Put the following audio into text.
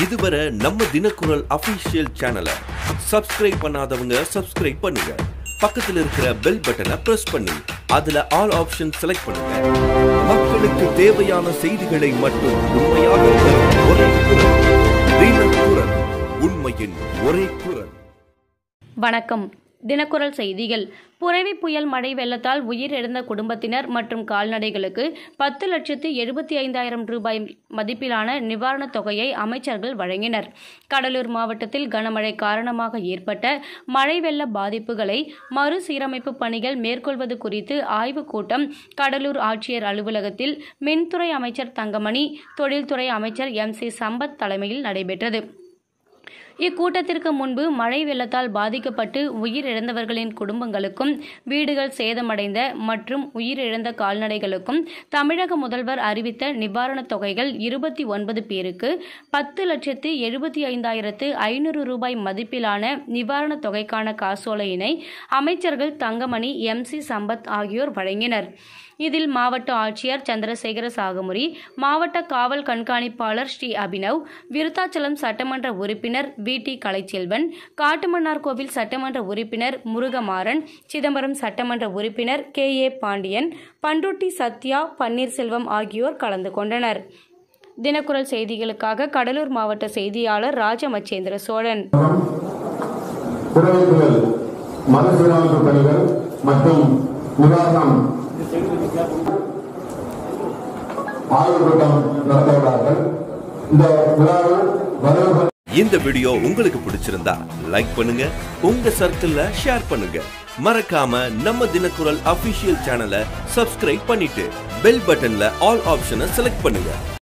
இதுவரை நம்ம தினக்குரல் அபிஷியல் சேனலை சப்ஸ்கிரைப் பண்ணாதவங்க சப்ஸ்கிரைப் பண்ணுங்க பக்கத்துல இருக்கிற பெல் பட்டனை பிரஸ் பண்ணி அதுல ஆல் ஆப்ஷன் செலக்ட் பண்ணுங்க மக்களுக்கு தேவையான செய்திகளை மட்டும் உண்மையாக தரும் ஒரே குரல் தினக்குரல் உண்மையின் ஒரே குரல் வணக்கம் தினக்குரல் செய்திகள் புரவி புயல் மழை வெள்ளத்தால் உயிரிழந்த குடும்பத்தினர் மற்றும் கால்நடைகளுக்கு பத்து லட்சத்து எழுபத்தி ஐந்தாயிரம் ரூபாய் மதிப்பிலான நிவாரணத் தொகையை அமைச்சர்கள் வழங்கினர் கடலூர் மாவட்டத்தில் கனமழை காரணமாக ஏற்பட்ட மழை வெள்ள பாதிப்புகளை மறுசீரமைப்பு பணிகள் மேற்கொள்வது குறித்து ஆய்வுக் கூட்டம் கடலூர் ஆட்சியர் அலுவலகத்தில் மின்துறை அமைச்சர் தங்கமணி தொழில்துறை அமைச்சர் எம் சி சம்பத் தலைமையில் நடைபெற்றது இக்கூட்டத்திற்கு முன்பு மழை வெள்ளத்தால் பாதிக்கப்பட்டு உயிரிழந்தவர்களின் குடும்பங்களுக்கும் வீடுகள் சேதமடைந்த மற்றும் உயிரிழந்த கால்நடைகளுக்கும் தமிழக முதல்வர் அறிவித்த நிவாரணத் தொகைகள் இருபத்தி ஒன்பது பேருக்கு பத்து லட்சத்து எழுபத்தி ஐந்தாயிரத்து ஐநூறு ரூபாய் மதிப்பிலான நிவாரணத் தொகைக்கான காசோலையினை அமைச்சர்கள் தங்கமணி எம் சி சம்பத் ஆகியோர் வழங்கினர் இதில் மாவட்ட ஆட்சியர் சந்திரசேகர சாகமுரி மாவட்ட காவல் கண்காணிப்பாளர் ஸ்ரீ அபினவ் விருத்தாச்சலம் சட்டமன்ற உறுப்பினர் வி டி கலைச்செல்வன் காட்டுமன்னார்கோவில் சட்டமன்ற உறுப்பினர் முருகமாறன் சிதம்பரம் சட்டமன்ற உறுப்பினர் கே ஏ பாண்டியன் பண்ருட்டி சத்யா பன்னீர்செல்வம் ஆகியோர் கலந்து கொண்டனர் தினக்குரல் செய்திகளுக்காக கடலூர் மாவட்ட செய்தியாளர் ராஜமச்சேந்திர சோழன் குறைவுகள் மறுசீரமைப்பு பணிகள் மற்றும் நிவாரணம் ஆய்வுக் கூட்டம் நடத்தவுள்ளார்கள் இந்த விழாவில் வரவு இந்த வீடியோ உங்களுக்கு பிடிச்சிருந்தா லைக் பண்ணுங்க உங்க சர்க்கிள்ல ஷேர் பண்ணுங்க மறக்காம நம்ம தினக்குரல் அபிஷியல் சேனலை சப்ஸ்கிரைப் பண்ணிட்டு பெல் பட்டன்ல ஆல் ஆப்ஷனை செலக்ட் பண்ணுங்க